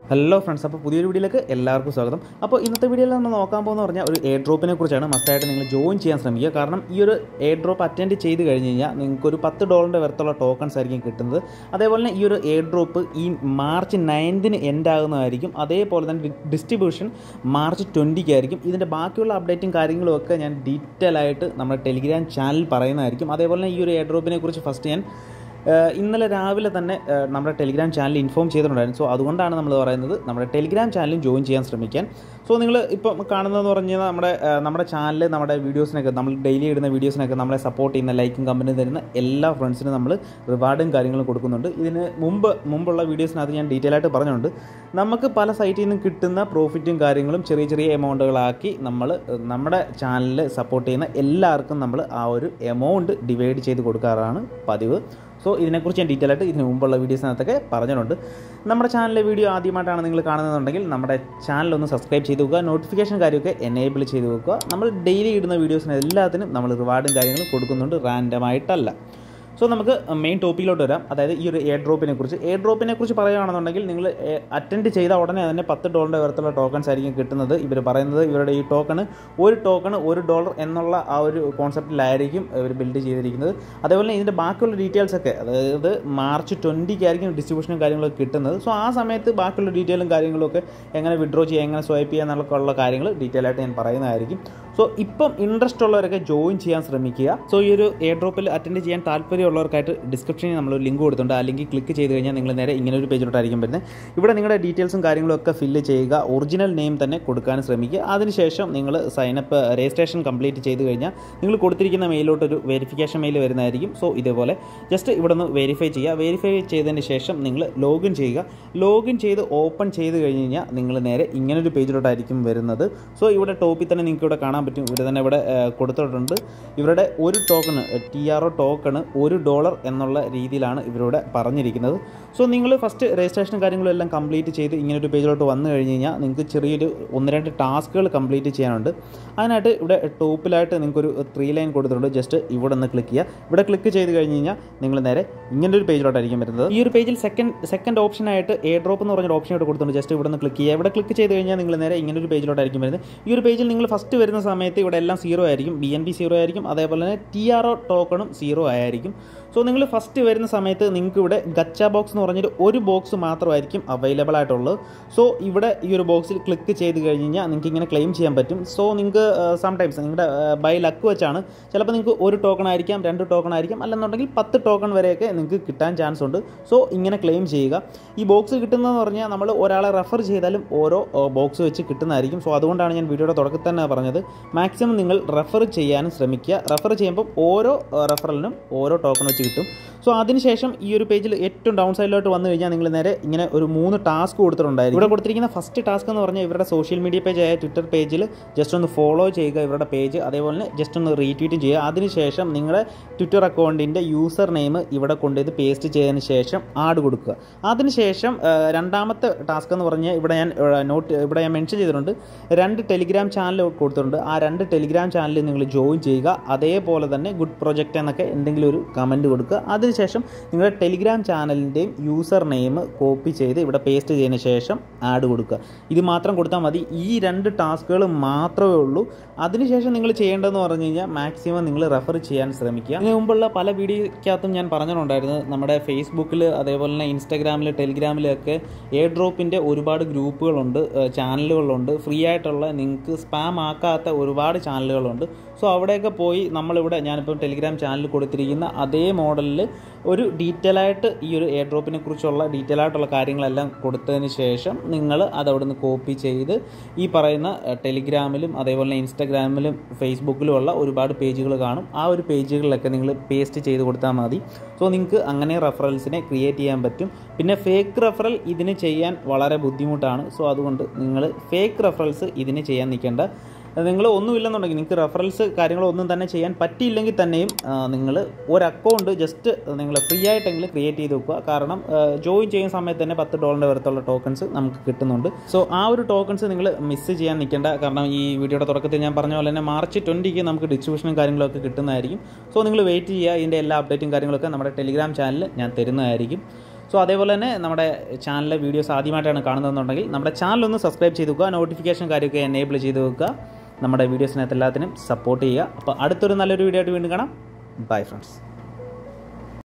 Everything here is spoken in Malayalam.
ഹലോ ഫ്രണ്ട്സ് അപ്പോൾ പുതിയൊരു വീഡിയോയിലേക്ക് എല്ലാവർക്കും സ്വാഗതം അപ്പോൾ ഇന്നത്തെ വീഡിയോയിൽ നമ്മൾ നോക്കാൻ പോകുന്ന പറഞ്ഞാൽ ഒരു എയർ ഡ്രോപ്പിനെ കുറിച്ചാണ് മസ്റ്റായിട്ട് നിങ്ങൾ ജോയിൻ ചെയ്യാൻ ശ്രമിക്കുക കാരണം ഈ ഒരു എയർ ഡ്രോപ്പ് അറ്റൻഡ് ചെയ്ത് കഴിഞ്ഞ് കഴിഞ്ഞാൽ നിങ്ങൾക്ക് ഒരു പത്ത് ഡോളറിൻ്റെ വരത്തുള്ള ടോക്കൺസ് ആയിരിക്കും കിട്ടുന്നത് അതേപോലെ തന്നെ ഈ ഒരു എയർ ഡ്രോപ്പ് ഈ മാർച്ച് നയൻത്തിന് എൻഡ് ആകുന്നതായിരിക്കും അതേപോലെ തന്നെ ഡിസ്ട്രിബ്യൂഷൻ മാർച്ച് ട്വൻറ്റിക്ക് ആയിരിക്കും ഇതിൻ്റെ ബാക്കിയുള്ള അപ്ഡേറ്റും കാര്യങ്ങളും ഒക്കെ ഞാൻ ഡീറ്റെയിൽ ആയിട്ട് നമ്മുടെ ടെലിഗ്രാം ചാനൽ പറയുന്നതായിരിക്കും അതേപോലെ തന്നെ ഈ ഒരു എയർ ഡ്രോപ്പിനെ കുറിച്ച് ഫസ്റ്റ് ഞാൻ ഏഹ് ഇന്നലെ രാവിലെ തന്നെ ഏഹ് നമ്മുടെ ടെലിഗ്രാം ചാനൽ ഇൻഫോം ചെയ്തിട്ടുണ്ടായിരുന്നു സോ അതുകൊണ്ടാണ് നമ്മൾ പറയുന്നത് നമ്മുടെ ടെലിഗ്രാം ചാനലും ജോയിൻ ചെയ്യാൻ ശ്രമിക്കാൻ സോ നിങ്ങൾ ഇപ്പം കാണുന്നതെന്ന് പറഞ്ഞാൽ നമ്മുടെ ഏഹ് നമ്മുടെ ചാനൽ നമ്മുടെ വീഡിയോസിനൊക്കെ നമ്മൾ ഡെയിലി ഇടുന്ന വീഡിയോസിനൊക്കെ നമ്മളെ സപ്പോർട്ട് ചെയ്യുന്ന ലൈക്കും കമ്പനി തരുന്ന എല്ലാ ഫ്രണ്ട്സിനും നമ്മൾ റിവാർഡും കാര്യങ്ങളും കൊടുക്കുന്നുണ്ട് ഇതിന് മുമ്പ് മുമ്പുള്ള വീഡിയോസിനകത്ത് ഞാൻ ഡീറ്റെയിൽ ആയിട്ട് പറഞ്ഞുകൊണ്ട് നമുക്ക് പല സൈറ്റിൽ നിന്നും കിട്ടുന്ന പ്രോഫിറ്റും കാര്യങ്ങളും ചെറിയ ചെറിയ എമൗണ്ടുകളാക്കി നമ്മൾ നമ്മുടെ ചാനലിൽ സപ്പോർട്ട് ചെയ്യുന്ന എല്ലാവർക്കും നമ്മൾ ആ ഒരു എമൗണ്ട് ഡിവൈഡ് ചെയ്ത് കൊടുക്കാറാണ് പതിവ് സോ ഇതിനെക്കുറിച്ച് ഞാൻ ഡീറ്റെയിൽ ആയിട്ട് ഇതിന് മുമ്പുള്ള വീഡിയോസിനകത്തൊക്കെ പറഞ്ഞിട്ടുണ്ട് നമ്മുടെ ചാനലിലെ വീഡിയോ ആദ്യമായിട്ടാണ് നിങ്ങൾ കാണുന്നതെന്നുണ്ടെങ്കിൽ നമ്മുടെ ചാനൽ ഒന്ന് സബ്സ്ക്രൈബ് ചെയ്ത് വെക്കുക നോട്ടിഫിക്കേഷൻ കാര്യമൊക്കെ എനേബിൾ ചെയ്ത് വെക്കുക നമ്മൾ ഡെയിലി ഇടുന്ന വീഡിയോസിന് എല്ലാത്തിനും നമ്മൾ റിവാർഡും കാര്യങ്ങളും കൊടുക്കുന്നുണ്ട് റാൻഡമായിട്ടല്ല സോ നമുക്ക് മെയിൻ ടോപ്പിക്കിലോട്ട് വരാം അതായത് ഈ ഒരു എയർ ഡ്രോപ്പിനെ കുറിച്ച് എയർ ഡ്രോപ്പിനെ കുറിച്ച് പറയുകയാണെന്നുണ്ടെങ്കിൽ നിങ്ങൾ അറ്റൻഡ് ചെയ്ത ഉടനെ തന്നെ പത്ത് ഡോളറിൻ്റെ വരത്തുള്ള ടോക്കൺസ് ആയിരിക്കും കിട്ടുന്നത് ഇവർ പറയുന്നത് ഇവരുടെ ഈ ടോക്കൺ ഒരു ടോക്കൺ ഒരു ഡോളർ എന്നുള്ള ആ ഒരു കോൺസെപ്റ്റിലായിരിക്കും ഇവർ ബിൽഡ് ചെയ്തിരിക്കുന്നത് അതേപോലെ തന്നെ ഇതിൻ്റെ ബാക്കിയുള്ള ഡീറ്റെയിൽസ് ഒക്കെ അതായത് മാർച്ച് ട്വൻറ്റിക്കായിരിക്കും ഡിസ്ട്രിബ്യൂഷനും കാര്യങ്ങളൊക്കെ കിട്ടുന്നത് സോ ആ സമയത്ത് ബാക്കിയുള്ള ഡീറ്റെയിലും കാര്യങ്ങളും ഒക്കെ എങ്ങനെ വിഡ്രോ ചെയ്യുക എങ്ങനെ സ്വൈപ്പ് ചെയ്യുക എന്നൊക്കെ ഉള്ള കാര്യങ്ങൾ ഡീറ്റെയിൽ ആയിട്ട് ഞാൻ പറയുന്നതായിരിക്കും സോ ഇപ്പം ഇൻട്രസ്റ്റ് ഉള്ളവരൊക്കെ ജോയിൻ ചെയ്യാൻ ശ്രമിക്കുക സോ ഈ ഒരു എയർ ഡ്രോപ്പിൽ അറ്റൻഡ് ചെയ്യാൻ താല്പര്യമുള്ളവർക്കായിട്ട് ഡിസ്ക്രിപ്ഷനിൽ നമ്മൾ ലിങ്ക് കൊടുത്തിട്ടുണ്ട് ആ ലിങ്ക് ക്ലിക്ക് ചെയ്ത് കഴിഞ്ഞാൽ നിങ്ങൾ നേരെ ഇങ്ങനെ ഒരു പേജിലോട്ടായിരിക്കും വരുന്നത് ഇവിടെ നിങ്ങളുടെ ഡീറ്റെയിൽസും കാര്യങ്ങളും ഒക്കെ ഫില്ല് ചെയ്യുക ഒറിജിനൽ നെയിം തന്നെ കൊടുക്കാൻ ശ്രമിക്കുക അതിനുശേഷം നിങ്ങൾ സൈനപ്പ് രജിസ്ട്രേഷൻ കംപ്ലീറ്റ് ചെയ്ത് കഴിഞ്ഞാൽ നിങ്ങൾ കൊടുത്തിരിക്കുന്ന മെയിലോട്ട് ഒരു വെരിഫിക്കേഷൻ മെയിൽ വരുന്നതായിരിക്കും സോ ഇതേപോലെ ജസ്റ്റ് ഇവിടെ നിന്ന് വെരിഫൈ ചെയ്യുക വെരിഫൈ ചെയ്തതിന് ശേഷം നിങ്ങൾ ലോഗിൻ ചെയ്യുക ലോഗിൻ ചെയ്ത് ഓപ്പൺ ചെയ്ത് കഴിഞ്ഞ് കഴിഞ്ഞാൽ നിങ്ങൾ നേരെ ഇങ്ങനൊരു പേജിലോട്ടായിരിക്കും വരുന്നത് സോ ഇവിടെ ടോപ്പിൽ തന്നെ നിങ്ങൾക്ക് ഇവിടെ കാണാൻ പറ്റും ഇവർ തന്നെ ഇവിടെ ഏഹ്, കൊടുത്തിട്ടുണ്ട് ഇവരുടെ ഒരു token T R O token ഒരു ഡോളർ എന്നുള്ള രീതിയിലാണ് ഇവരിവിടെ പറഞ്ഞിരിക്കുന്നത് സോ നിങ്ങൾ ഫസ്റ്റ് രജിസ്ട്രേഷൻ കാര്യങ്ങളും എല്ലാം കംപ്ലീറ്റ് ചെയ്ത് ഇങ്ങനൊരു പേജിലോട്ട് വന്നു കഴിഞ്ഞ് കഴിഞ്ഞാൽ നിങ്ങൾക്ക് ചെറിയൊരു ഒന്ന് രണ്ട് ടാസ്കുകൾ കംപ്ലീറ്റ് ചെയ്യാനുണ്ട് അതിനായിട്ട് ഇവിടെ ടോപ്പിലായിട്ട് നിങ്ങൾക്കൊരു ത്രീ ലൈൻ കൊടുത്തിട്ടുണ്ട് ജസ്റ്റ് ഇവിടെ നിന്ന് ക്ലിക്ക് ചെയ്യുക ഇവിടെ ക്ലിക്ക് ചെയ്ത് കഴിഞ്ഞ് കഴിഞ്ഞാൽ നിങ്ങൾ നേരെ ഇങ്ങനൊരു പേജിലോട്ടായിരിക്കും വരുന്നത് ഈ ഒരു പേജിൽ സെക്കൻഡ് സെക്കൻഡ് ഓപ്ഷനായിട്ട് എയർ ഡ്രോപ്പ് എന്ന് പറഞ്ഞൊരു ഓപ്ഷൻ ഇവിടെ കൊടുത്തിട്ടുണ്ട് ജസ്റ്റ് ഇവിടെ നിന്ന് ക്ലിക്ക് ചെയ്യുക ഇവിടെ ക്ലിക്ക് ചെയ്ത് കഴിഞ്ഞാൽ നിങ്ങൾ നേരെ ഇങ്ങനൊരു പേജിലോട്ടായിരിക്കും വരുന്നത് ഈ ഒരു പേജിൽ നിങ്ങൾ ഫസ്റ്റ് വരുന്ന സമയത്ത് ഇവിടെ എല്ലാം സീറോ ആയിരിക്കും ബി എൻ ബി സീറോ ആയിരിക്കും അതേപോലെ തന്നെ ടി ആർ ഒ ടോക്കണും സീറോ ആയിരിക്കും സോ നിങ്ങൾ ഫസ്റ്റ് വരുന്ന സമയത്ത് നിങ്ങൾക്ക് ഇവിടെ ഗച്ച ബോക്സ് എന്ന് പറഞ്ഞൊരു ഒരു ബോക്സ് മാത്രമായിരിക്കും അവൈലബിൾ ആയിട്ടുള്ളത് സോ ഇവിടെ ഈ ഒരു ബോക്സിൽ ക്ലിക്ക് ചെയ്ത് കഴിഞ്ഞ് കഴിഞ്ഞാൽ നിങ്ങൾക്ക് ഇങ്ങനെ ക്ലെയിം ചെയ്യാൻ പറ്റും സോ നിങ്ങൾക്ക് സംടൈംസ് നിങ്ങളുടെ ബൈ ലക്ക് വെച്ചാണ് ചിലപ്പോൾ നിങ്ങൾക്ക് ഒരു ടോക്കൺ ആയിരിക്കാം രണ്ട് ടോക്കൺ ആയിരിക്കും അല്ലെന്നുണ്ടെങ്കിൽ പത്ത് ടോക്കൺ വരെയൊക്കെ നിങ്ങൾക്ക് കിട്ടാൻ ചാൻസ് ഉണ്ട് സോ ഇങ്ങനെ ക്ലെയിം ചെയ്യുക ഈ ബോക്സ് കിട്ടുന്നതെന്ന് പറഞ്ഞാൽ നമ്മൾ ഒരാളെ റെഫർ ചെയ്താലും ഓരോ ബോക്സ് വെച്ച് കിട്ടുന്നതായിരിക്കും സോ അതുകൊണ്ടാണ് ഞാൻ വീഡിയോയുടെ തുടക്കത്തിൽ തന്നെ പറഞ്ഞത് മാക്സിമം നിങ്ങൾ റെഫർ ചെയ്യാനും ശ്രമിക്കുക റെഫർ ചെയ്യുമ്പോൾ ഓരോ റെഫറലിനും ഓരോ ടോക്കൺ വെച്ച് കിട്ടും സോ അതിനുശേഷം ഈ ഒരു പേജിൽ ഏറ്റവും ഡൗൺ സൈഡിലോട്ട് വന്നു കഴിഞ്ഞാൽ നിങ്ങൾ നേരെ ഇങ്ങനെ ഒരു മൂന്ന് ടാസ്ക് കൊടുത്തിട്ടുണ്ടായിരിക്കും ഇവിടെ കൊടുത്തിരിക്കുന്ന ഫസ്റ്റ് ടാസ്ക് എന്ന് പറഞ്ഞാൽ ഇവരുടെ സോഷ്യൽ മീഡിയ പേജ് ആയ ട്വിറ്റർ പേജിൽ ജസ്റ്റ് ഒന്ന് ഫോളോ ചെയ്യുക ഇവരുടെ പേജ് അതേപോലെ തന്നെ ജസ്റ്റ് ഒന്ന് റീട്വീറ്റും ചെയ്യുക അതിനുശേഷം നിങ്ങളുടെ ട്വിറ്റർ അക്കൗണ്ടിൻ്റെ യൂസർ നെയിം ഇവിടെ കൊണ്ടുപോയി പേസ്റ്റ് ചെയ്തതിന് ശേഷം ആഡ് കൊടുക്കുക അതിനുശേഷം ആ, രണ്ടാമത്തെ ടാസ്ക് എന്ന് പറഞ്ഞാൽ ഇവിടെ ഞാൻ നോട്ട് ഇവിടെ ഞാൻ മെൻഷൻ ചെയ്തിട്ടുണ്ട് രണ്ട് ടെലിഗ്രാം ചാനൽ കൊടുത്തിട്ടുണ്ട് ആ രണ്ട് ടെലിഗ്രാം ചാനലിൽ നിങ്ങൾ ജോയിൻ ചെയ്യുക അതേപോലെ തന്നെ ഗുഡ് പ്രൊജക്റ്റ് എന്നൊക്കെ എന്തെങ്കിലും ഒരു കമൻറ്റ് കൊടുക്കുക അതിനുശേഷം നിങ്ങളുടെ ടെലിഗ്രാം ചാനലിൻ്റെയും യൂസർ നെയിം കോപ്പി ചെയ്ത് ഇവിടെ പേസ്റ്റ് ചെയ്തതിന് ശേഷം ആഡ് കൊടുക്കുക ഇത് മാത്രം കൊടുത്താൽ മതി ഈ രണ്ട് ടാസ്കുകൾ മാത്രമേ ഉള്ളൂ അതിനുശേഷം നിങ്ങൾ ചെയ്യേണ്ടതെന്ന് പറഞ്ഞു കഴിഞ്ഞാൽ മാക്സിമം നിങ്ങൾ റെഫർ ചെയ്യാൻ ശ്രമിക്കുക ഇതിന് മുമ്പുള്ള പല വീഡിയോയ്ക്കകത്തും ഞാൻ പറഞ്ഞിട്ടുണ്ടായിരുന്നു നമ്മുടെ ഫേസ്ബുക്കിൽ അതേപോലെ തന്നെ ഇൻസ്റ്റാഗ്രാമിൽ ടെലിഗ്രാമിലൊക്കെ എയർ ഡ്രോപ്പിൻ്റെ ഒരുപാട് ഗ്രൂപ്പുകളുണ്ട് ഏഹ് ചാനലുകളുണ്ട് ഫ്രീ ആയിട്ടുള്ള നിങ്ങൾക്ക് സ്പാം ആക്കാത്ത ഒരുപാട് ചാനലുകളുണ്ട് സോ അവിടെയൊക്കെ പോയി നമ്മളിവിടെ ഞാനിപ്പോൾ ടെലിഗ്രാം ചാനൽ കൊടുത്തിരിക്കുന്ന അതേ മോഡലിൽ ഒരു ഡീറ്റെയിൽ ആയിട്ട് ഈ ഒരു എയർ ഡ്രോപ്പിനെ കുറിച്ചുള്ള ഡീറ്റെയിൽ ആയിട്ടുള്ള കാര്യങ്ങളെല്ലാം കൊടുത്തതിന് ശേഷം നിങ്ങൾ അത് അവിടെ നിന്ന് കോപ്പി ചെയ്ത് ഈ പറയുന്ന ഏഹ്, ടെലിഗ്രാമിലും അതേപോലെ തന്നെ ഇൻസ്റ്റാഗ്രാമിലും ഫേസ്ബുക്കിലും ഉള്ള ഒരുപാട് പേജുകൾ കാണും ആ ഒരു പേജുകളിലൊക്കെ നിങ്ങൾ പേസ്റ്റ് ചെയ്ത് കൊടുത്താൽ മതി സോ നിങ്ങൾക്ക് അങ്ങനെ റെഫറൽസിനെ ക്രിയേറ്റ് ചെയ്യാൻ പറ്റും പിന്നെ ഫേക്ക് റെഫറൽ ഇതിന് ചെയ്യാൻ വളരെ ബുദ്ധിമുട്ടാണ് സോ അതുകൊണ്ട് നിങ്ങൾ ഫേക്ക് റെഫറൽസ് ഇതിന് ചെയ്യാൻ നിൽക്കേണ്ട നിങ്ങൾ ഒന്നുമില്ലെന്നുണ്ടെങ്കിൽ നിങ്ങൾക്ക് റെഫറൻസ് കാര്യങ്ങളൊന്നും തന്നെ ചെയ്യാൻ പറ്റിയില്ലെങ്കിൽ തന്നെയും നിങ്ങൾ ഒരു അക്കൗണ്ട് ജസ്റ്റ് നിങ്ങൾ ഫ്രീ ആയിട്ടെങ്കിലും ക്രിയേറ്റ് ചെയ്ത് വെക്കുക കാരണം ജോയിൻ ചെയ്യുന്ന സമയത്ത് തന്നെ പത്ത് ഡോളറിൻ്റെ വരത്തുള്ള ടോക്കൺസ് നമുക്ക് കിട്ടുന്നുണ്ട് സോ ആ ഒരു ടോക്കൺസ് നിങ്ങൾ മിസ് ചെയ്യാൻ നിൽക്കേണ്ട കാരണം ഈ വീഡിയോയുടെ തുടക്കത്തിൽ ഞാൻ പറഞ്ഞ പോലെ തന്നെ മാർച്ച് ട്വൻറ്റിക്ക് നമുക്ക് ഡിസ്ട്രിബ്യൂഷനും കാര്യങ്ങളൊക്കെ കിട്ടുന്നതായിരിക്കും സോ നിങ്ങൾ വെയിറ്റ് ചെയ്യുക ഇതിൻ്റെ എല്ലാ അപ്ഡേറ്റും കാര്യങ്ങളൊക്കെ നമ്മുടെ ടെലിഗ്രാം ചാനലിൽ ഞാൻ തരുന്നതായിരിക്കും സോ അതേപോലെ തന്നെ നമ്മുടെ ചാനലിലെ വീഡിയോസ് ആദ്യമായിട്ടാണ് കാണുന്നതെന്നുണ്ടെങ്കിൽ നമ്മുടെ ചാനലൊന്ന് സബ്സ്ക്രൈബ് ചെയ്ത് വെക്കുക നോട്ടിഫിക്കേഷൻ കാര്യമൊക്കെ എനേബിൾ ചെയ്ത് വെക്കുക നമ്മുടെ വീഡിയോസിനകത്ത് എല്ലാത്തിനും സപ്പോർട്ട് ചെയ്യുക അപ്പോൾ അടുത്തൊരു നല്ലൊരു വീഡിയോ ആയിട്ട് വീണ്ടും കാണാം ബൈ ഫ്രണ്ട്സ്